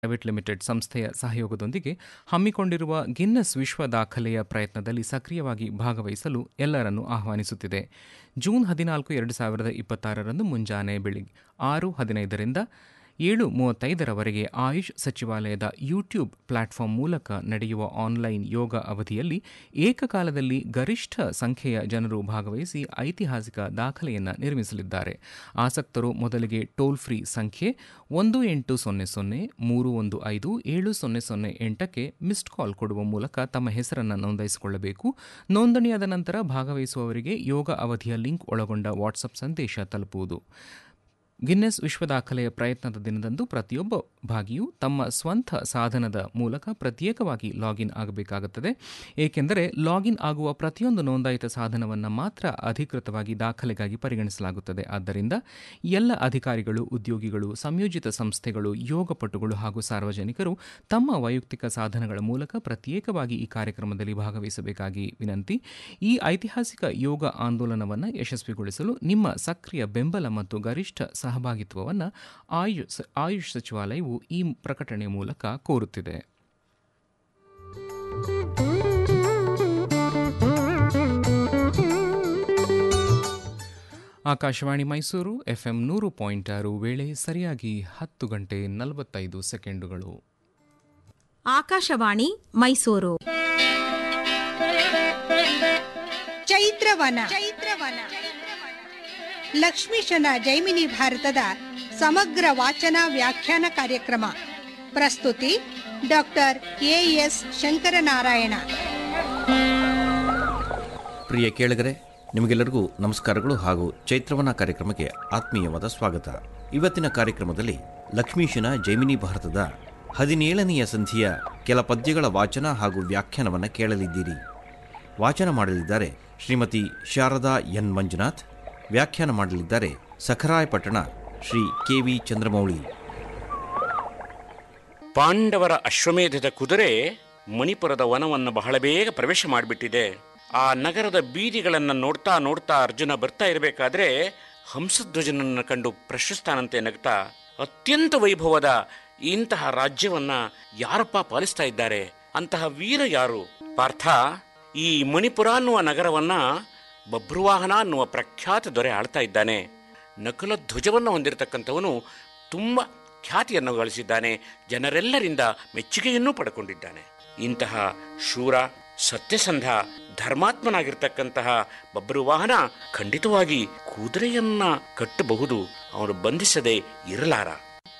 private limited ಸಂಸ್ಥೆಯ ಸಹಯೋಗದೊಂದಿಗೆ ಹಮ್ಮಿಕೊಂಡಿರುವ ಗಿನ್ನಸ್ ವಿಶ್ವ ದಾಖಲೆಯ ಪ್ರಯತ್ನದಲ್ಲಿ ಸಕ್ರಿಯವಾಗಿ ಭಾಗವಹಿಸಲು ಎಲ್ಲರನ್ನೂ ಆಹ್ವಾನಿಸುತ್ತಿದೆ ಜೂನ್ ಹದಿನಾಲ್ಕು ಎರಡು ಸಾವಿರದ ಇಪ್ಪತ್ತಾರರಂದು ಮುಂಜಾನೆ ಬೆಳಿಗ್ಗೆ ಆರು ಹದಿನೈದರಿಂದ ಏಳು ಮೂವತ್ತೈದರವರೆಗೆ ಆಯುಷ್ ಸಚಿವಾಲಯದ ಯೂಟ್ಯೂಬ್ ಪ್ಲಾಟ್ಫಾರ್ಮ್ ಮೂಲಕ ನಡೆಯುವ ಆನ್ಲೈನ್ ಯೋಗ ಅವಧಿಯಲ್ಲಿ ಏಕಕಾಲದಲ್ಲಿ ಗರಿಷ್ಠ ಸಂಖ್ಯೆಯ ಜನರು ಭಾಗವಹಿಸಿ ಐತಿಹಾಸಿಕ ದಾಖಲೆಯನ್ನು ನಿರ್ಮಿಸಲಿದ್ದಾರೆ ಆಸಕ್ತರು ಮೊದಲಿಗೆ ಟೋಲ್ ಫ್ರೀ ಸಂಖ್ಯೆ ಒಂದು ಎಂಟು ಸೊನ್ನೆ ಸೊನ್ನೆ ಮೂರು ಒಂದು ಐದು ಏಳು ಸೊನ್ನೆ ಸೊನ್ನೆ ಎಂಟಕ್ಕೆ ಮಿಸ್ಡ್ ಕಾಲ್ ಕೊಡುವ ಮೂಲಕ ತಮ್ಮ ಹೆಸರನ್ನು ನೋಂದಾಯಿಸಿಕೊಳ್ಳಬೇಕು ನೋಂದಣಿಯಾದ ನಂತರ ಭಾಗವಹಿಸುವವರಿಗೆ ಯೋಗ ಅವಧಿಯ ಲಿಂಕ್ ಒಳಗೊಂಡ ವಾಟ್ಸಪ್ ಸಂದೇಶ ತಲುಪುವುದು ಗಿನ್ನೆಸ್ ವಿಶ್ವ ದಾಖಲೆಯ ಪ್ರಯತ್ನದ ದಿನದಂದು ಪ್ರತಿಯೊಬ್ಬ ಭಾಗಿಯೂ ತಮ್ಮ ಸ್ವಂತ ಸಾಧನದ ಮೂಲಕ ಪ್ರತ್ಯೇಕವಾಗಿ ಲಾಗಿನ್ ಆಗಬೇಕಾಗುತ್ತದೆ ಏಕೆಂದರೆ ಲಾಗಿನ್ ಆಗುವ ಪ್ರತಿಯೊಂದು ನೋಂದಾಯಿತ ಸಾಧನವನ್ನು ಮಾತ್ರ ಅಧಿಕೃತವಾಗಿ ದಾಖಲೆಗಾಗಿ ಪರಿಗಣಿಸಲಾಗುತ್ತದೆ ಆದ್ದರಿಂದ ಎಲ್ಲ ಅಧಿಕಾರಿಗಳು ಉದ್ಯೋಗಿಗಳು ಸಂಯೋಜಿತ ಸಂಸ್ಥೆಗಳು ಯೋಗಪಟುಗಳು ಹಾಗೂ ಸಾರ್ವಜನಿಕರು ತಮ್ಮ ವೈಯಕ್ತಿಕ ಸಾಧನಗಳ ಮೂಲಕ ಪ್ರತ್ಯೇಕವಾಗಿ ಈ ಕಾರ್ಯಕ್ರಮದಲ್ಲಿ ಭಾಗವಹಿಸಬೇಕಾಗಿ ವಿನಂತಿ ಈ ಐತಿಹಾಸಿಕ ಯೋಗ ಆಂದೋಲನವನ್ನು ಯಶಸ್ವಿಗೊಳಿಸಲು ನಿಮ್ಮ ಸಕ್ರಿಯ ಬೆಂಬಲ ಮತ್ತು ಗರಿಷ್ಠ ಸಹಭಾಗಿತ್ವವನ್ನು ಆಯುಷ್ ಆಯುಷ್ ಸಚಿವಾಲಯವು ಈ ಪ್ರಕಟಣೆ ಮೂಲಕ ಕೋರುತ್ತಿದೆ ಆಕಾಶವಾಣಿ ಮೈಸೂರು ಎಫ್ಎಂ ನೂರು ಪಾಯಿಂಟ್ ಆರು ವೇಳೆ ಸರಿಯಾಗಿ ಹತ್ತು ಗಂಟೆ ನಲವತ್ತೈದು ಸೆಕೆಂಡುಗಳು ಆಕಾಶವಾಣಿ ಮೈಸೂರು ಚೈತ್ರವನ ಚೈತ್ರವನ ಲಕ್ಷ್ಮೀಶನ ಜೈಮಿನಿ ಭಾರತದ ಸಮಗ್ರ ವಾಚನ ವ್ಯಾಖ್ಯಾನ ಕಾರ್ಯಕ್ರಮ ಪ್ರಸ್ತುತಿ ಡಾಕ್ಟರ್ ಎ ಎಸ್ ಶಂಕರನಾರಾಯಣ ಪ್ರಿಯ ಕೇಳಿಗರೆ ನಿಮಗೆಲ್ಲರಿಗೂ ನಮಸ್ಕಾರಗಳು ಹಾಗೂ ಚೈತ್ರವನ ಕಾರ್ಯಕ್ರಮಕ್ಕೆ ಆತ್ಮೀಯವಾದ ಸ್ವಾಗತ ಇವತ್ತಿನ ಕಾರ್ಯಕ್ರಮದಲ್ಲಿ ಲಕ್ಷ್ಮೀಶನ ಜೈಮಿನಿ ಭಾರತದ ಹದಿನೇಳನೆಯ ಸಂಧಿಯ ಕೆಲ ಪದ್ಯಗಳ ವಾಚನ ಹಾಗೂ ವ್ಯಾಖ್ಯಾನವನ್ನು ಕೇಳಲಿದ್ದೀರಿ ವಾಚನ ಮಾಡಲಿದ್ದಾರೆ ಶ್ರೀಮತಿ ಶಾರದಾ ಎನ್ ಮಂಜುನಾಥ್ ವ್ಯಾಖ್ಯಾನ ಮಾಡಲಿದ್ದಾರೆ ಸಖರಾಯಪಟ್ಟಣ ಶ್ರೀ ಕೆ ವಿ ಚಂದ್ರಮೌಳಿ ಪಾಂಡವರ ಅಶ್ವಮೇಧದ ಕುದುರೆ ಮಣಿಪುರದ ವನವನ್ನು ಬಹಳ ಬೇಗ ಪ್ರವೇಶ ಮಾಡಿಬಿಟ್ಟಿದೆ ಆ ನಗರದ ಬೀದಿಗಳನ್ನು ನೋಡ್ತಾ ನೋಡ್ತಾ ಅರ್ಜುನ ಬರ್ತಾ ಇರಬೇಕಾದ್ರೆ ಹಂಸಧ್ವಜನನ್ನು ಕಂಡು ಪ್ರಶಸ್ತಾನಂತೆ ನಗ್ತಾ ಅತ್ಯಂತ ವೈಭವದ ಇಂತಹ ರಾಜ್ಯವನ್ನ ಯಾರಪ್ಪ ಪಾಲಿಸ್ತಾ ಇದ್ದಾರೆ ಅಂತಹ ವೀರ ಯಾರು ಪಾರ್ಥ ಈ ಮಣಿಪುರ ಅನ್ನುವ ನಗರವನ್ನ ಬಭ್ರುವಾಹನ ಅನ್ನುವ ಪ್ರಖ್ಯಾತ ದೊರೆ ಆಳ್ತಾ ಇದ್ದಾನೆ ನಕಲ ಧ್ವಜವನ್ನು ಹೊಂದಿರತಕ್ಕಂಥವನು ತುಂಬ ಖ್ಯಾತಿಯನ್ನು ಗಳಿಸಿದ್ದಾನೆ ಜನರೆಲ್ಲರಿಂದ ಮೆಚ್ಚುಗೆಯನ್ನೂ ಪಡ್ಕೊಂಡಿದ್ದಾನೆ ಇಂತಹ ಶೂರ ಸತ್ಯಸಂಧ ಧರ್ಮಾತ್ಮನಾಗಿರ್ತಕ್ಕಂತಹ ಬಬ್ರುವಾಹನ ಖಂಡಿತವಾಗಿ ಕುದುರೆಯನ್ನ ಕಟ್ಟಬಹುದು ಅವನು ಬಂಧಿಸದೆ ಇರಲಾರ